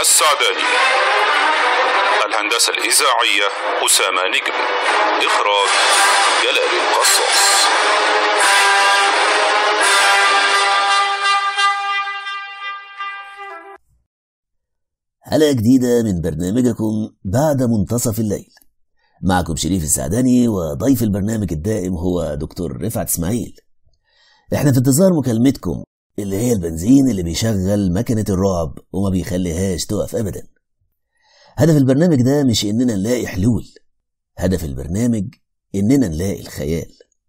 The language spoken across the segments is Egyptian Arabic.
السعداني الهندسة الإذاعية أسامة نجم إخراج جلال القصاص حلقة جديدة من برنامجكم بعد منتصف الليل معكم شريف السعداني وضيف البرنامج الدائم هو دكتور رفعت اسماعيل احنا في انتظار مكالمتكم اللي هي البنزين اللي بيشغل مكنة الرعب وما بيخليهاش تقف ابدا هدف البرنامج ده مش اننا نلاقي حلول هدف البرنامج اننا نلاقي الخيال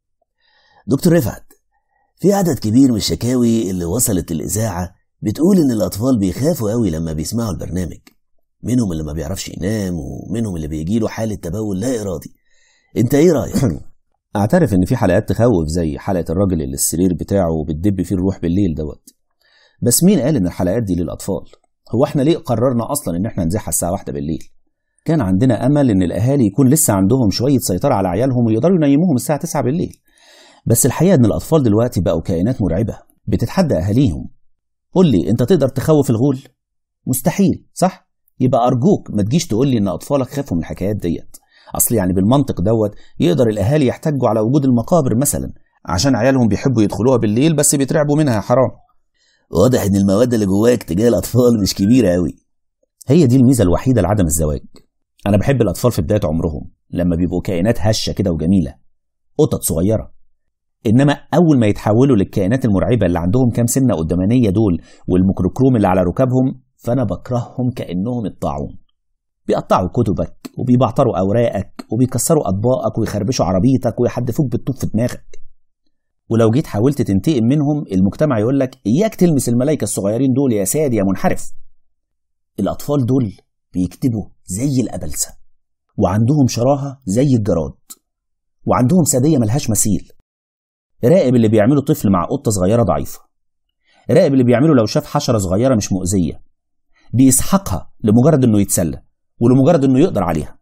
دكتور رفعت في عدد كبير من الشكاوي اللي وصلت للإذاعة بتقول إن الأطفال بيخافوا قوي لما بيسمعوا البرنامج منهم اللي ما بيعرفش ينام ومنهم اللي بيجيله حالة تبول لا إرادي أنت إيه رأيك؟ اعترف ان في حلقات تخوف زي حلقه الراجل اللي السرير بتاعه بتدب فيه الروح بالليل دوت بس مين قال ان الحلقات دي للاطفال هو احنا ليه قررنا اصلا ان احنا نذاعها الساعه واحدة بالليل كان عندنا امل ان الاهالي يكون لسه عندهم شويه سيطره على عيالهم ويقدروا ينيموهم الساعه 9 بالليل بس الحقيقه ان الاطفال دلوقتي بقوا كائنات مرعبه بتتحدى اهاليهم قول لي انت تقدر تخوف الغول مستحيل صح يبقى ارجوك ما تجيش تقول لي ان اطفالك خافوا من الحكايات ديت اصل يعني بالمنطق دوت يقدر الاهالي يحتجوا على وجود المقابر مثلا عشان عيالهم بيحبوا يدخلوها بالليل بس بيترعبوا منها يا حرام واضح إن المواد اللي جواك تجاه الأطفال مش كبيرة قوي هي دي الميزه الوحيده لعدم الزواج انا بحب الاطفال في بدايه عمرهم لما بيبقوا كائنات هشه كده وجميله قطط صغيره انما اول ما يتحولوا للكائنات المرعبه اللي عندهم كام سنه قدامانيه دول والميكروكروم اللي على ركابهم فانا بكرههم كانهم الطاعون بيقطعوا كتبك وبيبعتروا اوراقك وبيكسروا اطباقك ويخربشوا عربيتك ويحدفوك بالطوب في دماغك ولو جيت حاولت تنتقم منهم المجتمع يقول لك اياك تلمس الملايكه الصغيرين دول يا ساد يا منحرف الاطفال دول بيكتبوا زي الابلسه وعندهم شراهه زي الجراد وعندهم ساديه ملهاش مثيل راقب اللي بيعمله طفل مع قطه صغيره ضعيفه راقب اللي بيعمله لو شاف حشره صغيره مش مؤذيه بيسحقها لمجرد انه يتسلى ولمجرد انه يقدر عليها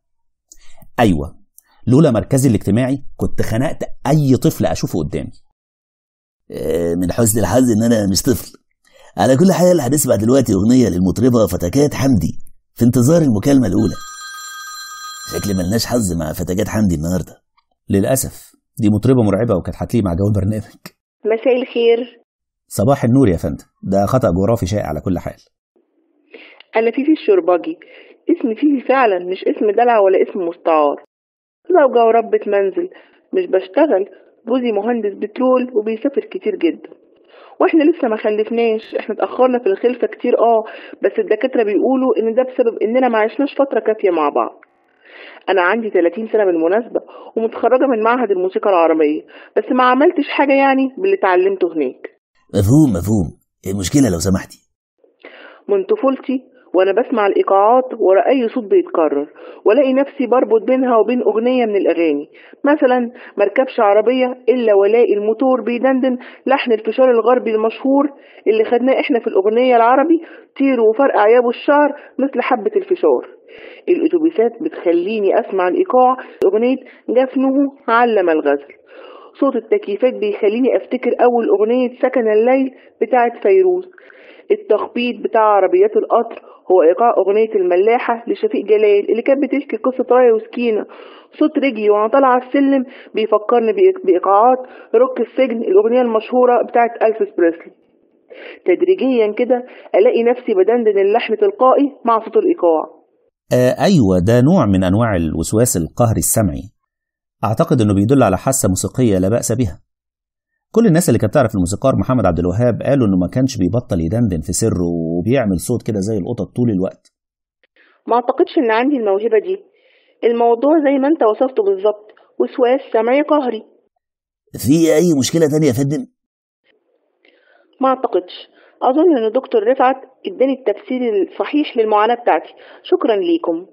ايوه لولا مركزي الاجتماعي كنت خنقت اي طفل اشوفه قدامي آه، من حسن الحظ إن أنا مش طفل على كل حال هنسمع دلوقتي أغنية للمطربة فتكات حمدي في انتظار المكالمة الأولى شكل ملناش حظ مع فتكات حمدي النهاردة للاسف دي مطربه مرعبه وكانت هتليق مع جو البرنامج مساء الخير صباح النور يا فندم ده خطا جغرافي شائع على كل حال أنا فيفي الشربجي اسم فيفي فعلا مش اسم دلع ولا اسم مستعار زوجة وربة منزل مش بشتغل جوزي مهندس بترول وبيسافر كتير جدا واحنا لسه ما خلفناش احنا اتأخرنا في الخلفة كتير اه بس الدكاترة بيقولوا ان ده بسبب اننا ما عشناش فترة كافية مع بعض انا عندي 30 سنة بالمناسبة ومتخرجة من معهد الموسيقى العربية بس ما عملتش حاجة يعني باللي اتعلمته هناك مفهوم مفهوم المشكلة لو سمحتي من طفولتي وانا بسمع الايقاعات ورا اي صوت بيتكرر والاقي نفسي بربط بينها وبين اغنيه من الاغاني مثلا مركبش عربيه الا والاقي الموتور بيدندن لحن الفشار الغربي المشهور اللي خدناه احنا في الاغنيه العربي طير وفرق عيابه الشعر مثل حبه الفشار الاتوبيسات بتخليني اسمع الايقاع اغنيه جفنه علم الغزل صوت التكييفات بيخليني افتكر اول اغنيه سكن الليل بتاعت فيروز التخبيط بتاع عربيات القطر هو ايقاع اغنيه الملاحه لشفيق جلال اللي كانت بتحكي قصه رايه وسكينه صوت رجلي وانا طالعه السلم بيفكرني بإيق- بايقاعات روك السجن الاغنيه المشهوره بتاعت الفيس بريسلي تدريجيا كده الاقي نفسي بدندن اللحن تلقائي مع صوت الايقاع آه ايوه ده نوع من انواع الوسواس القهري السمعي اعتقد انه بيدل على حاسه موسيقيه لا باس بها كل الناس اللي كانت تعرف الموسيقار محمد عبد الوهاب قالوا انه ما كانش بيبطل يدندن في سره وبيعمل صوت كده زي القطط طول الوقت ما اعتقدش ان عندي الموهبه دي الموضوع زي ما انت وصفته بالظبط وسواس سمعي قهري في أي مشكلة تانية يا فندم؟ ما اعتقدش اظن ان دكتور رفعت اداني التفسير الصحيح للمعاناه بتاعتي شكرا ليكم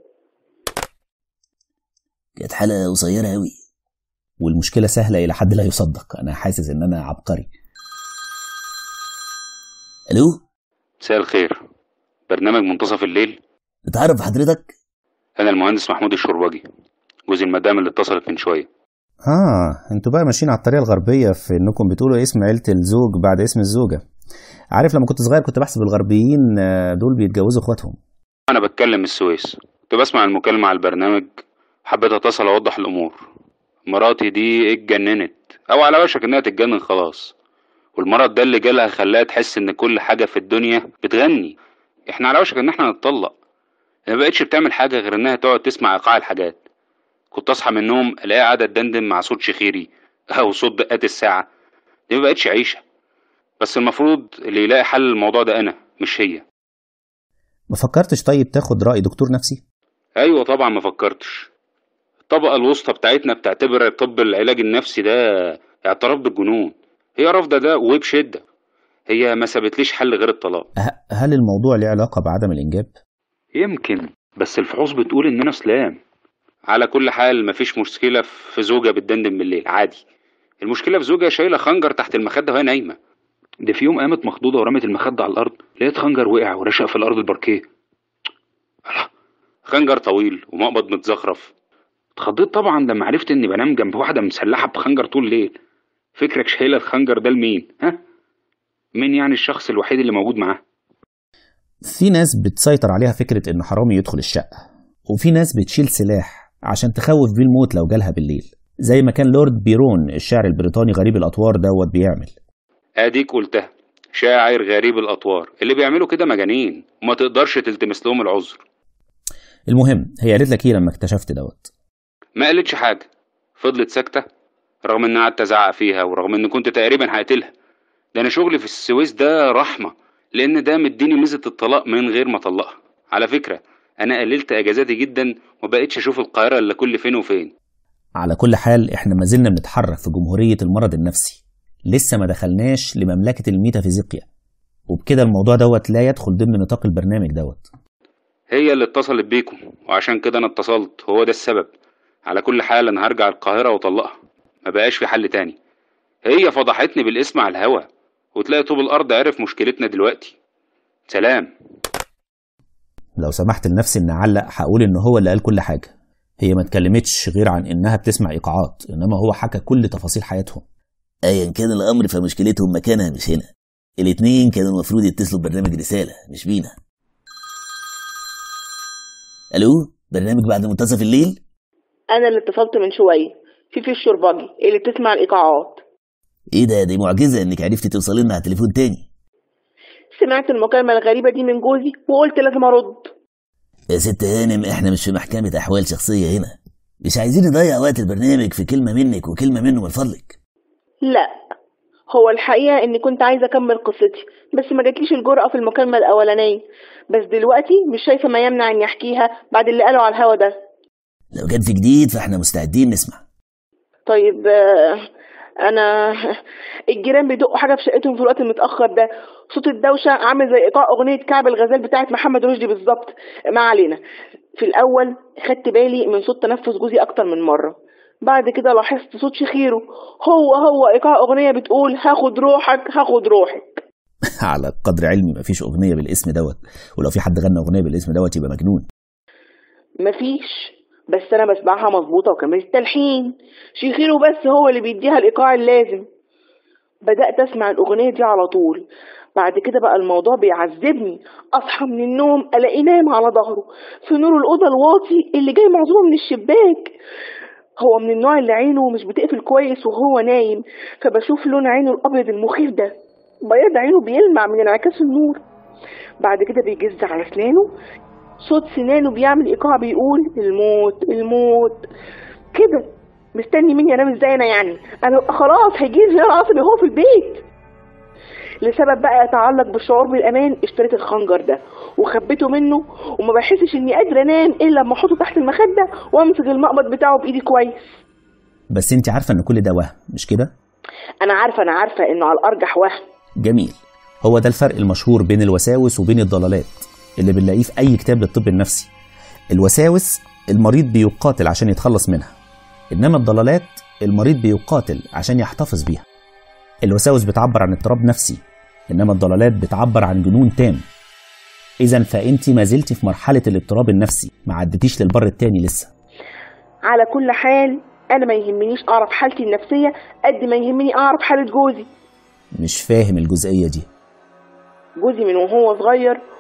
كانت حلقة قصيرة أوي والمشكله سهله الى حد لا يصدق انا حاسس ان انا عبقري ألو مساء الخير برنامج منتصف الليل نتعرف حضرتك؟ أنا المهندس محمود الشربجي جوز المدام اللي اتصلت من شوية اه انتوا بقى ماشيين على الطريقه الغربيه في انكم بتقولوا اسم عيله الزوج بعد اسم الزوجه عارف لما كنت صغير كنت بحسب الغربيين آه، دول بيتجوزوا اخواتهم انا بتكلم السويس كنت بسمع المكالمة على البرنامج حبيت اتصل اوضح الامور مراتي دي اتجننت او على وشك انها تتجنن خلاص والمرض ده اللي جالها خلاها تحس ان كل حاجة في الدنيا بتغني احنا على وشك ان احنا نتطلق ما بقتش بتعمل حاجة غير انها تقعد تسمع ايقاع الحاجات كنت اصحى من النوم الاقيها قاعدة تدندن مع صوت شخيري او صوت دقات الساعة دي ما بقتش عيشة بس المفروض اللي يلاقي حل الموضوع ده انا مش هي ما فكرتش طيب تاخد رأي دكتور نفسي ايوه طبعا ما فكرتش الطبقة الوسطى بتاعتنا بتعتبر طب العلاج النفسي ده اعتراف بالجنون هي رافضة ده وبشدة هي ما سابتليش حل غير الطلاق ه- هل الموضوع له علاقة بعدم الإنجاب؟ يمكن بس الفحوص بتقول اننا سلام على كل حال مفيش مشكلة في زوجة بتدندن بالليل عادي المشكلة في زوجة شايلة خنجر تحت المخدة وهي نايمة دي في يوم قامت مخضوضة ورمت المخدة على الأرض لقيت خنجر وقع ورشق في الأرض الباركيه الله خنجر طويل ومقبض متزخرف اتخضيت طبعا لما عرفت اني بنام جنب واحدة مسلحة بخنجر طول الليل فكرك شايلة الخنجر ده لمين ها مين يعني الشخص الوحيد اللي موجود معاه في ناس بتسيطر عليها فكرة إن حرامي يدخل الشقة وفي ناس بتشيل سلاح عشان تخوف بيه الموت لو جالها بالليل زي ما كان لورد بيرون الشاعر البريطاني غريب الأطوار دوت بيعمل اديك قلتها شاعر غريب الاطوار اللي بيعملوا كده مجانين وما تقدرش تلتمس لهم العذر المهم هي قالت لك إيه لما اكتشفت دوت ما قالتش حاجه فضلت ساكته رغم ان قعدت ازعق فيها ورغم ان كنت تقريبا هقتلها ده انا شغلي في السويس ده رحمه لان ده مديني ميزه الطلاق من غير ما اطلقها على فكره انا قللت اجازاتي جدا وبقيتش اشوف القاهره الا كل فين وفين على كل حال احنا ما زلنا بنتحرك في جمهورية المرض النفسي لسه ما دخلناش لمملكة الميتافيزيقيا وبكده الموضوع دوت لا يدخل ضمن نطاق البرنامج دوت هي اللي اتصلت بيكم وعشان كده انا اتصلت هو ده السبب على كل حال انا هرجع القاهره واطلقها ما بقاش في حل تاني هي فضحتني بالاسم على الهوا وتلاقي طوب الارض عرف مشكلتنا دلوقتي سلام لو سمحت لنفسي ان اعلق هقول ان هو اللي قال كل حاجة هي ما اتكلمتش غير عن انها بتسمع ايقاعات انما هو حكى كل تفاصيل حياتهم ايا كان الامر فمشكلتهم مكانها مش هنا الاتنين كانوا المفروض يتصلوا ببرنامج رسالة مش بينا الو برنامج بعد منتصف الليل انا اللي اتصلت من شويه في في الشربجي اللي بتسمع الايقاعات ايه ده دي معجزة انك عرفتي توصلي لنا على التليفون تاني سمعت المكالمه الغريبه دي من جوزي وقلت لازم ارد يا ست هانم احنا مش في محكمة احوال شخصية هنا مش عايزين نضيع وقت البرنامج في كلمة منك وكلمة منه من فضلك لا هو الحقيقه اني كنت عايزه اكمل قصتي بس ما جاتليش الجرأه في المكالمه الاولانيه بس دلوقتي مش شايفه ما يمنع اني احكيها بعد اللي قاله على الهوا ده لو كان في جديد فاحنا مستعدين نسمع طيب آه، انا الجيران بيدقوا حاجه في شقتهم في الوقت المتاخر ده صوت الدوشه عامل زي ايقاع اغنيه كعب الغزال بتاعت محمد رشدي بالظبط ما علينا في الاول خدت بالي من صوت تنفس جوزي اكتر من مره بعد كده لاحظت صوت شخيره هو هو ايقاع اغنيه بتقول هاخد روحك هاخد روحك على قدر علمي مفيش اغنية بالاسم دوت ولو في حد غنى اغنية بالاسم دوت يبقى مجنون مفيش بس انا بسمعها مظبوطه وكمان التلحين شيخيرو بس هو اللي بيديها الايقاع اللازم بدات اسمع الاغنيه دي على طول بعد كده بقى الموضوع بيعذبني اصحى من النوم الاقيه نايم على ظهره في نور الاوضه الواطي اللي جاي معظومه من الشباك هو من النوع اللي عينه مش بتقفل كويس وهو نايم فبشوف لون عينه الابيض المخيف ده بياض عينه بيلمع من انعكاس النور بعد كده بيجز على اسنانه صوت سنانه بيعمل ايقاع بيقول الموت الموت كده مستني مني انام ازاي انا يعني انا ببقى خلاص هيجي لي انهيار عصبي هو في البيت لسبب بقى يتعلق بالشعور بالامان اشتريت الخنجر ده وخبيته منه وما بحسش اني قادره انام الا لما احطه تحت المخده وامسك المقبض بتاعه بايدي كويس بس انت عارفة ان كل ده وهم مش كده؟ انا عارفه انا عارفه انه على الارجح وهم جميل هو ده الفرق المشهور بين الوساوس وبين الضلالات اللي بنلاقيه في أي كتاب للطب النفسي الوساوس المريض بيقاتل عشان يتخلص منها إنما الضلالات المريض بيقاتل عشان يحتفظ بيها الوساوس بتعبر عن اضطراب نفسي إنما الضلالات بتعبر عن جنون تام إذا فأنت ما زلت في مرحلة الاضطراب النفسي ما عدتيش للبر التاني لسه على كل حال انا ما يهمنيش اعرف حالتي النفسيه قد ما يهمني اعرف حاله جوزي مش فاهم الجزئية دي جوزي من وهو صغير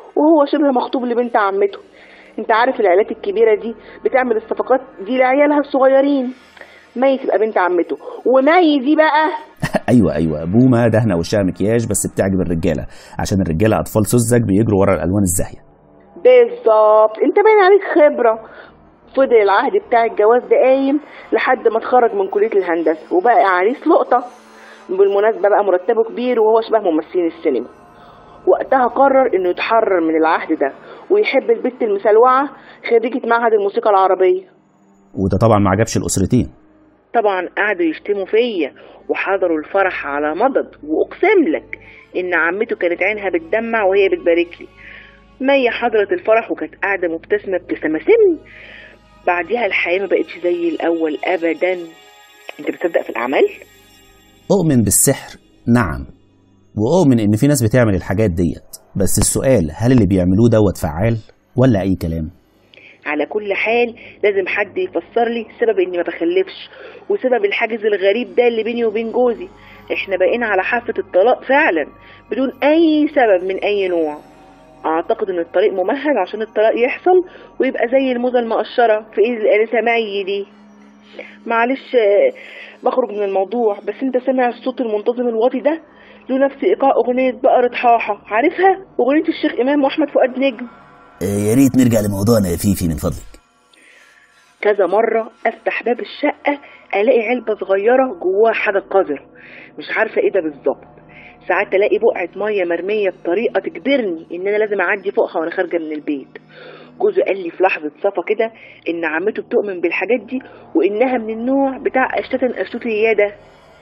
وهو شبه مخطوب لبنت عمته انت عارف العائلات الكبيرة دي بتعمل الصفقات دي لعيالها الصغيرين مي تبقى بنت عمته ومي دي بقى ايوه ايوه بومه دهنه وشها مكياج بس بتعجب الرجاله عشان الرجاله اطفال سذج بيجروا ورا الالوان الزاهيه بالظبط انت باين عليك خبرة فضل العهد بتاع الجواز ده قايم لحد ما اتخرج من كلية الهندسة وبقى عريس لقطة بالمناسبة بقى مرتبه كبير وهو شبه ممثلين السينما وقتها قرر انه يتحرر من العهد ده ويحب البت المسلوعة خريجة معهد الموسيقى العربية وده طبعا ما عجبش الاسرتين طبعا قعدوا يشتموا فيا وحضروا الفرح على مضض واقسم لك ان عمته كانت عينها بتدمع وهي بتبارك لي مية حضرت الفرح وكانت قاعدة مبتسمة ابتسامة سم بعديها الحياة ما بقتش زي الأول أبدا أنت بتصدق في الأعمال؟ اؤمن بالسحر نعم واؤمن ان في ناس بتعمل الحاجات ديت بس السؤال هل اللي بيعملوه دوت فعال ولا اي كلام على كل حال لازم حد يفسر لي سبب اني ما بخلفش وسبب الحاجز الغريب ده اللي بيني وبين جوزي احنا بقينا على حافة الطلاق فعلا بدون اي سبب من اي نوع اعتقد ان الطريق ممهد عشان الطلاق يحصل ويبقى زي الموزة المقشرة في ايد الانسة مي دي معلش آه، بخرج من الموضوع بس انت سامع الصوت المنتظم الواطي ده له نفس ايقاع اغنية بقرة حاحة عارفها اغنية الشيخ امام واحمد فؤاد نجم آه، يا ريت نرجع لموضوعنا يا فيفي من فضلك كذا مرة أفتح باب الشقة ألاقي علبة صغيرة جواها حاجة قذرة مش عارفة إيه ده بالظبط ساعات ألاقي بقعة مية مرمية بطريقة تجبرني إن أنا لازم أعدي فوقها وأنا خارجة من البيت جوزي قال لي في لحظة صفا كده إن عمته بتؤمن بالحاجات دي وإنها من النوع بتاع أشتات أشتوتي ده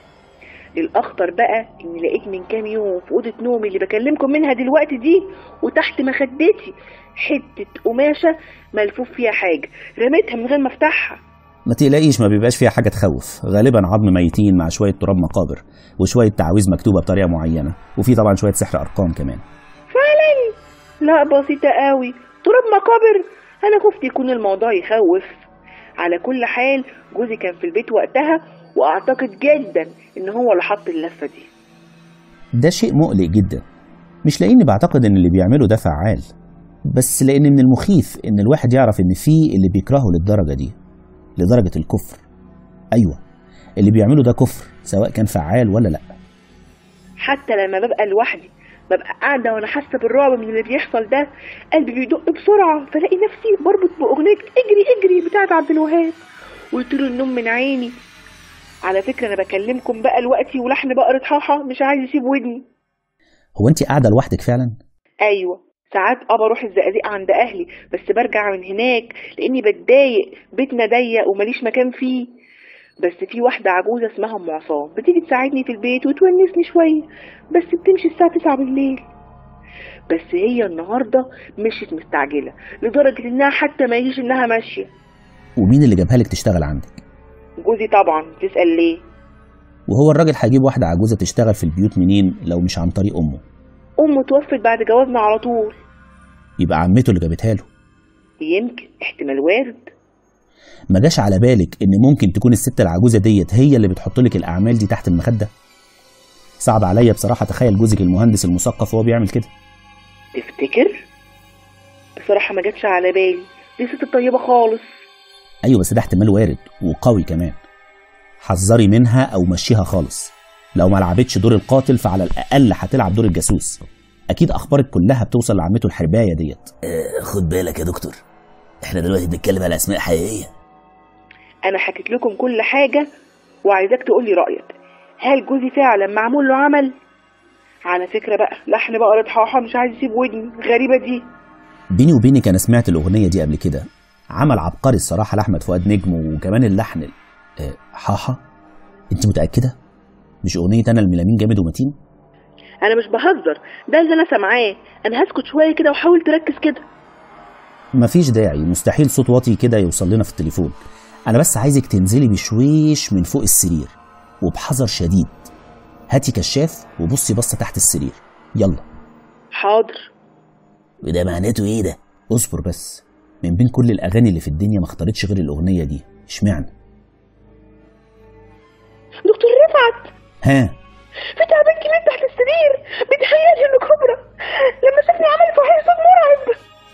الأخطر بقى إني لقيت من كام يوم في أوضة نومي اللي بكلمكم منها دلوقتي دي وتحت مخدتي حتة قماشة ملفوف فيها حاجة رميتها من غير ما أفتحها ما تقلقيش ما بيبقاش فيها حاجه تخوف غالبا عظم ميتين مع شويه تراب مقابر وشويه تعاويذ مكتوبه بطريقه معينه وفي طبعا شويه سحر ارقام كمان فعلا لا بسيطة قوي تراب مقابر أنا خفت يكون الموضوع يخوف على كل حال جوزي كان في البيت وقتها وأعتقد جدا إن هو اللي حط اللفة دي ده شيء مقلق جدا مش لاني بعتقد ان اللي بيعمله ده فعال بس لان من المخيف ان الواحد يعرف ان في اللي بيكرهه للدرجه دي لدرجه الكفر ايوه اللي بيعمله ده كفر سواء كان فعال ولا لا حتى لما ببقى لوحدي ببقى قاعدة وأنا حاسة بالرعب من اللي بيحصل ده قلبي بيدق بسرعة فلاقي نفسي بربط بأغنية اجري اجري بتاعت عبد الوهاب ويطير النوم من عيني على فكرة أنا بكلمكم بقى دلوقتي ولحن بقرة حاحة مش عايز يسيب ودني هو انت قاعده لوحدك فعلا ايوه ساعات اه بروح الزقازيق عند اهلي بس برجع من هناك لاني بتضايق بيتنا ضيق ومليش مكان فيه بس في واحدة عجوزة اسمها ام عصام بتيجي تساعدني في البيت وتونسني شوية بس بتمشي الساعة 9 بالليل بس هي النهاردة مشيت مستعجلة لدرجة انها حتى ما يجيش انها ماشية ومين اللي جابها لك تشتغل عندك جوزي طبعا تسأل ليه وهو الراجل هيجيب واحدة عجوزة تشتغل في البيوت منين لو مش عن طريق أمه امه توفت بعد جوازنا على طول يبقى عمته اللي جابتها له يمكن احتمال وارد ما جاش على بالك إن ممكن تكون الست العجوزة ديت هي اللي بتحط لك الأعمال دي تحت المخدة صعب عليا بصراحة تخيل جوزك المهندس المثقف وهو بيعمل كده تفتكر بصراحة ما جاتش على بالي دي ست طيبة خالص أيوة بس ده احتمال وارد وقوي كمان حذري منها أو مشيها خالص لو ما لعبتش دور القاتل فعلى الأقل هتلعب دور الجاسوس أكيد أخبارك كلها بتوصل لعمته الحرباية ديت آه، خد بالك يا دكتور احنا دلوقتي بنتكلم على اسماء حقيقيه انا حكيت لكم كل حاجة وعايزاك تقولي رأيك هل جوزي فعلا معمول له عمل على فكرة بقى لحن بقرة حاحة مش عايز يسيب ودني غريبة دي بيني وبينك أنا سمعت الأغنية دي قبل كده عمل عبقري الصراحة لأحمد فؤاد نجم وكمان اللحن آه، حاحة أنت متأكدة؟ مش أغنية أنا الميلامين جامد ومتين؟ انا مش بهزر ده اللي انا سامعاه انا هسكت شوية كده وحاول تركز كده مفيش داعي مستحيل صوت واطي كده يوصل لنا في التليفون انا بس عايزك تنزلي بشويش من فوق السرير وبحذر شديد هاتي كشاف وبصي بصه تحت السرير يلا حاضر وده معناته ايه ده اصبر بس من بين كل الاغاني اللي في الدنيا ما اختارتش غير الاغنيه دي اشمعنى دكتور رفعت ها في تعبان كبير تحت السرير بيتهيألي انه كبرى لما شافني عمل فحيح صوت مرعب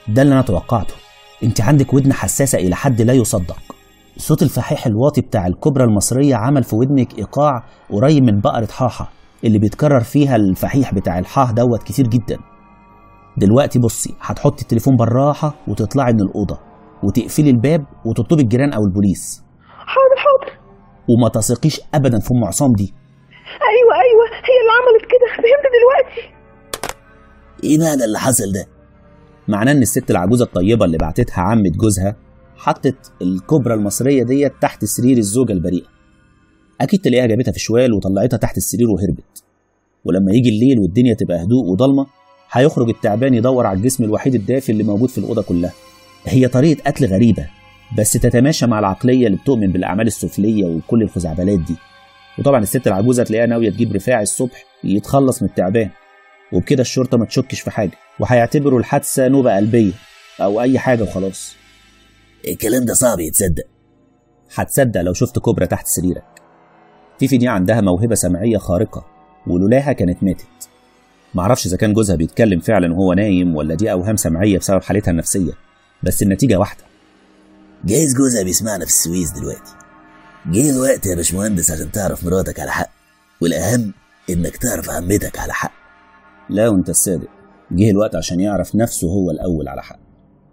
ده اللي انا توقعته انت عندك ودن حساسه الى حد لا يصدق صوت الفحيح الواطي بتاع الكبرى المصريه عمل في ودنك ايقاع قريب من بقره حاحه اللي بيتكرر فيها الفحيح بتاع الحاه دوت كتير جدا دلوقتي بصي هتحطي التليفون بالراحه وتطلعي من الاوضه وتقفلي الباب وتطلبي الجيران او البوليس حاضر حاضر وما تثقيش ابدا في ام عصام دي ايوه ايوه هي اللي عملت كده فهمت دلوقتي ايه معنى اللي حصل ده معناه ان الست العجوزه الطيبه اللي بعتتها عمه جوزها حطت الكبرى المصريه ديت تحت سرير الزوجه البريئه اكيد تلاقيها جابتها في شوال وطلعتها تحت السرير وهربت ولما يجي الليل والدنيا تبقى هدوء وضلمه هيخرج التعبان يدور على الجسم الوحيد الدافي اللي موجود في الاوضه كلها هي طريقه قتل غريبه بس تتماشى مع العقليه اللي بتؤمن بالاعمال السفليه وكل الخزعبلات دي وطبعا الست العجوزه تلاقيها ناويه تجيب رفاعي الصبح يتخلص من التعبان وبكده الشرطه ما تشكش في حاجه وهيعتبروا الحادثه نوبه قلبيه او اي حاجه وخلاص الكلام ده صعب يتصدق هتصدق لو شفت كوبرا تحت سريرك فيفي دي عندها موهبه سمعيه خارقه ولولاها كانت ماتت معرفش اذا كان جوزها بيتكلم فعلا وهو نايم ولا دي اوهام سمعيه بسبب حالتها النفسيه بس النتيجه واحده جايز جوزها بيسمعنا في السويس دلوقتي جه الوقت يا باشمهندس عشان تعرف مراتك على حق والاهم انك تعرف عمتك على حق لا وانت الصادق جه الوقت عشان يعرف نفسه هو الاول على حق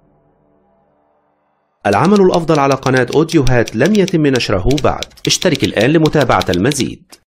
العمل الأفضل على قناة أوديوهات لم يتم نشره بعد اشترك الآن لمتابعة المزيد